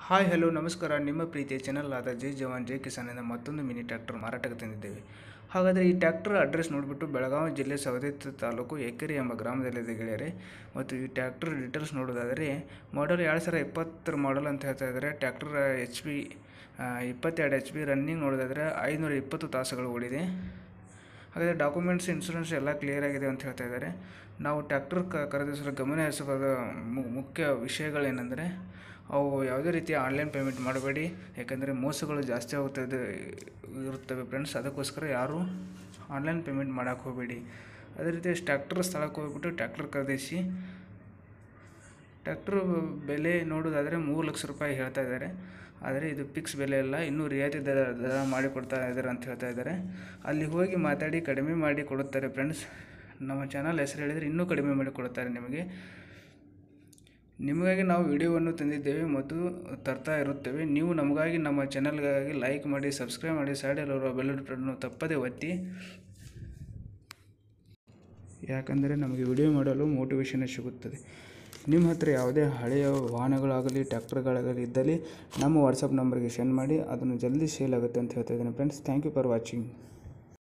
hi hello ನಮಸ್ಕಾರ ನಿಮ್ಮ ಪ್ರೀತಿಯ ಚಾನಲ್ ಆದ ಜೈ ಜವಾನ್ ಜೈ ಕಿಸಾನಿಂದ ಮತ್ತೊಂದು ಮಿನಿ ಟ್ರ್ಯಾಕ್ಟರ್ ಮಾರಾಟಕ್ಕೆ ತಂದಿದ್ದೇವೆ ಹಾಗಾದರೆ ಈ ಟ್ರ್ಯಾಕ್ಟರ್ ಅಡ್ರೆಸ್ ನೋಡಿಬಿಟ್ಟು ಬೆಳಗಾವಿ ಜಿಲ್ಲೆ ಸವದತ್ತಿ ತಾಲೂಕು ಎಕೆರೆ ಎಂಬ ಗ್ರಾಮದಲ್ಲಿದೆ ಗೆಳೆಯರೆ ಮತ್ತು ಈ ಟ್ರ್ಯಾಕ್ಟರ್ ಡೀಟೇಲ್ಸ್ ನೋಡೋದಾದರೆ ಮಾಡಲ್ ಎರಡು ಸಾವಿರ ಇಪ್ಪತ್ತರ ಮಾಡಲ್ ಅಂತ ಹೇಳ್ತಾ ಇದ್ದಾರೆ ಟ್ರ್ಯಾಕ್ಟರ್ ಎಚ್ ಪಿ ಇಪ್ಪತ್ತೆರಡು ಎಚ್ ಪಿ ರನ್ನಿಂಗ್ ನೋಡೋದಾದರೆ ಐನೂರ ಇಪ್ಪತ್ತು ತಾಸುಗಳು ಓಡಿದೆ ಹಾಗಾದರೆ ಡಾಕ್ಯುಮೆಂಟ್ಸ್ ಇನ್ಶೂರೆನ್ಸ್ ಎಲ್ಲ ಕ್ಲಿಯರ್ ಆಗಿದೆ ಅಂತ ಹೇಳ್ತಾ ಇದ್ದಾರೆ ನಾವು ಟ್ರ್ಯಾಕ್ಟರ್ ಕ ಖರೀದಿಸಲು ಗಮನ ಹರಿಸಬೇಕಾದ ಮು- ಮುಖ್ಯ ವಿಷಯಗಳೇನೆಂದರೆ ಅವು ಯಾವುದೇ ರೀತಿಯ ಆನ್ಲೈನ್ ಪೇಮೆಂಟ್ ಮಾಡಬೇಡಿ ಯಾಕೆಂದರೆ ಮೋಸಗಳು ಜಾಸ್ತಿ ಆಗುತ್ತದೆ ಇರುತ್ತವೆ ಫ್ರೆಂಡ್ಸ್ ಅದಕ್ಕೋಸ್ಕರ ಯಾರೂ ಆನ್ಲೈನ್ ಪೇಮೆಂಟ್ ಮಾಡೋಕ್ಕೆ ಹೋಗಬೇಡಿ ಅದೇ ರೀತಿ ಟ್ರ್ಯಾಕ್ಟರ್ ಸ್ಥಳಕ್ಕೆ ಹೋಗ್ಬಿಟ್ಟು ಟ್ರ್ಯಾಕ್ಟರ್ ಖರೀದಿಸಿ ಟ್ರ್ಯಾಕ್ಟರ್ ಬೆಲೆ ನೋಡೋದಾದರೆ ಮೂರು ಲಕ್ಷ ರೂಪಾಯಿ ಹೇಳ್ತಾ ಇದ್ದಾರೆ ಆದರೆ ಇದು ಫಿಕ್ಸ್ ಬೆಲೆ ಅಲ್ಲ ಇನ್ನೂ ರಿಯಾಯಿತಿ ದರ ದರ ಮಾಡಿ ಕೊಡ್ತಾ ಇದ್ದಾರೆ ಅಂತ ಹೇಳ್ತಾ ಇದ್ದಾರೆ ಅಲ್ಲಿ ಹೋಗಿ ಮಾತಾಡಿ ಕಡಿಮೆ ಮಾಡಿ ಕೊಡುತ್ತಾರೆ ಫ್ರೆಂಡ್ಸ್ ನಮ್ಮ ಚಾನಲ್ ಹೆಸರು ಹೇಳಿದರೆ ಇನ್ನೂ ಕಡಿಮೆ ಮಾಡಿ ಕೊಡುತ್ತಾರೆ ನಿಮಗೆ ನಿಮಗಾಗಿ ನಾವು ವಿಡಿಯೋವನ್ನು ತಂದಿದ್ದೇವೆ ಮತ್ತು ತರ್ತಾ ಇರುತ್ತೇವೆ ನೀವು ನಮಗಾಗಿ ನಮ್ಮ ಚಾನಲ್ಗಾಗಿ ಲೈಕ್ ಮಾಡಿ ಸಬ್ಸ್ಕ್ರೈಬ್ ಮಾಡಿ ಸೈಡಲ್ಲಿರುವ ಬೆಲ್ ಬಟನ್ನು ತಪ್ಪದೇ ಒತ್ತಿ ಯಾಕಂದರೆ ನಮಗೆ ವಿಡಿಯೋ ಮಾಡಲು ಮೋಟಿವೇಶನ್ ಸಿಗುತ್ತದೆ ನಿಮ್ಮ ಹತ್ರ ಯಾವುದೇ ಹಳೆಯ ವಾಹನಗಳಾಗಲಿ ಟ್ರ್ಯಾಕ್ಟರ್ಗಳಾಗಲಿ ಇದ್ದಲ್ಲಿ ನಮ್ಮ ವಾಟ್ಸಪ್ ನಂಬರ್ಗೆ ಸೆಂಡ್ ಮಾಡಿ ಅದನ್ನು ಜಲ್ದಿ ಸೇಲ್ ಆಗುತ್ತೆ ಅಂತ ಹೇಳ್ತಾ ಇದ್ದೀನಿ friends thank you for watching